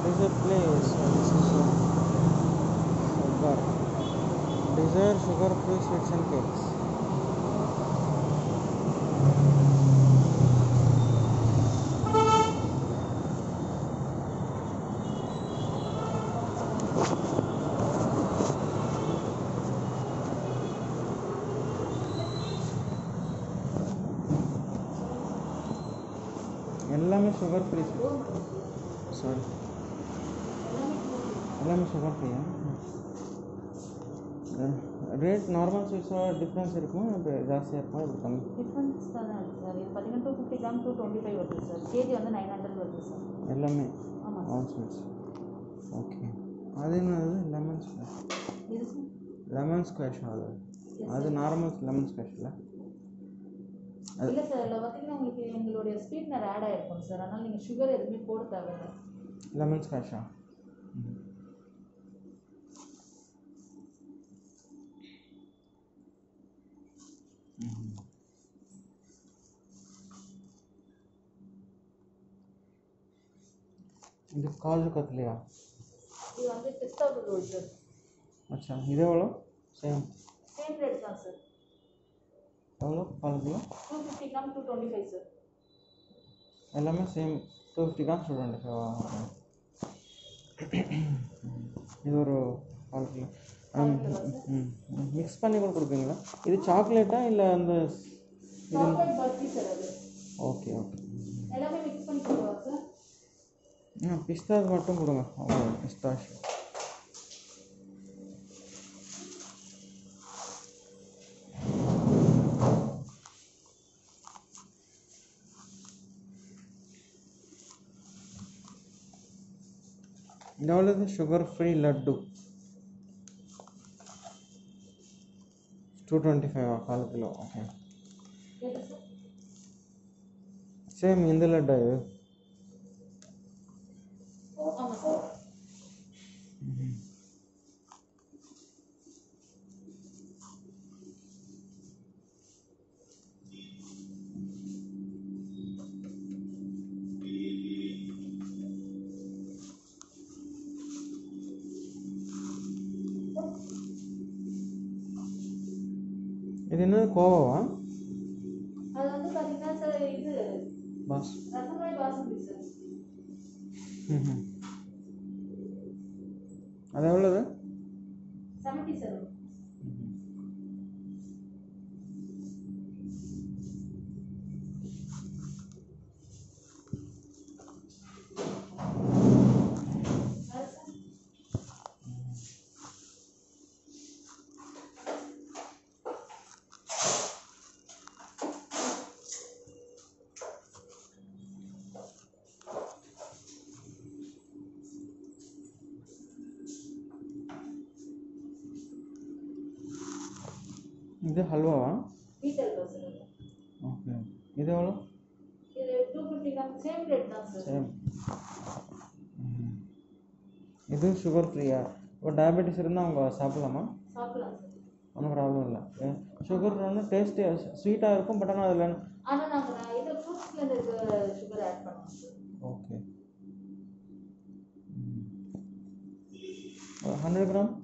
What is the place? This is uh, sugar. Desire sugar free sweets and cakes. எல்லாமே sugar free sorry எல்லாமே sugar ஃப்ரீயா rate normal ஸ்வீட்ஸோட difference இருக்குமா இப்போ ஜாஸ்தியாக இருக்குமா இப்படி கம்மி டிஃப்ரென்ஸ் தானே இருக்குது சார் இது பார்த்தீங்கன்னா two fifty gram two twenty five வருது சார் கேஜி வந்து நைன் ஹண்ட்ரட் வருது சார் எல்லாமே ஆமாம் ஆல் ஸ்வீட்ஸ் ஓகே அது என்னது லெமன் ஸ்கொஷ் இது சார் லெமன் ஸ்கொஷ் அது அது நார்மல் லெமன் ஸ்கொஷ் இல்லை அது- இல்லை சார் அதில் பார்த்தீங்கன்னா உங்களுக்கு எங்களுடைய ஸ்வீட்னர் ஆட் ஆகிருக்கும் சார் அதனால் நீங்கள் சுகர் எதுவுமே போட தேவையில்லை லெமன் ஸ்கொஷா இது காஜு கத்லியா இது வந்து பிஸ்தா ரோல் சார் அச்சா இது எவ்வளோ சேம் சேம் ரேட் தான் சார் எவ்வளோ கால் kilo two fifty gram two twenty five sir எல்லாமே சேம் டூ ஃபிஃப்டி தான் ஸ்டூடெண்ட் இது ஒரு கால் கிலோ மிக்ஸ் பண்ணி கூட கொடுப்பீங்களா இது சாக்லேட்டா இல்லை அந்த இது சாக்லேட் பர்ஃபி சார் அது ஓகே ஓகே எல்லாமே மிக்ஸ் பண்ணி கொடுவா சார் ஆ பிஸ்தாஸ் மட்டும் கொடுங்க அவ்வளோ பிஸ்தாஷ் இது எவ்வளோது sugar free laddu two twenty ஃபைவா கால் கிலோ ஓகே எது சார் சேம் இந்த லட்டா இது ஆமாம் சார் இது என்னது கோவாவா அது வந்து பார்த்தீங்கன்னா சார் இது பாஸ் ரசமலாய் பாசுமதி சார் ம் அது எவ்வளோது செவன்ட்டி சார் இது ஹல்வாவா வீட் அல்வா சார் ஓகே இது எவ்வளோ இது two fifty gram same rate தான் சார் சேம் இது சுகர் ஃப்ரீயா இப்போ டயபெட்டிஸ் இருந்தால் அவங்க சாப்பிடலாமா சாப்பிடலாம் சார் ஒன்றும் ப்ராப்ளம் இல்லை சுகர் வந்து டேஸ்ட்டு ஸ்வீட்டாக இருக்கும் பட் ஆனால் அதில் ஆனால் நாங்கள் இது ஃப்ரூட்ஸ்லேருந்து இருக்க சுகர் ஆட் பண்ணுவோம் சார் ஓகே ஹண்ட்ரட் கிராம்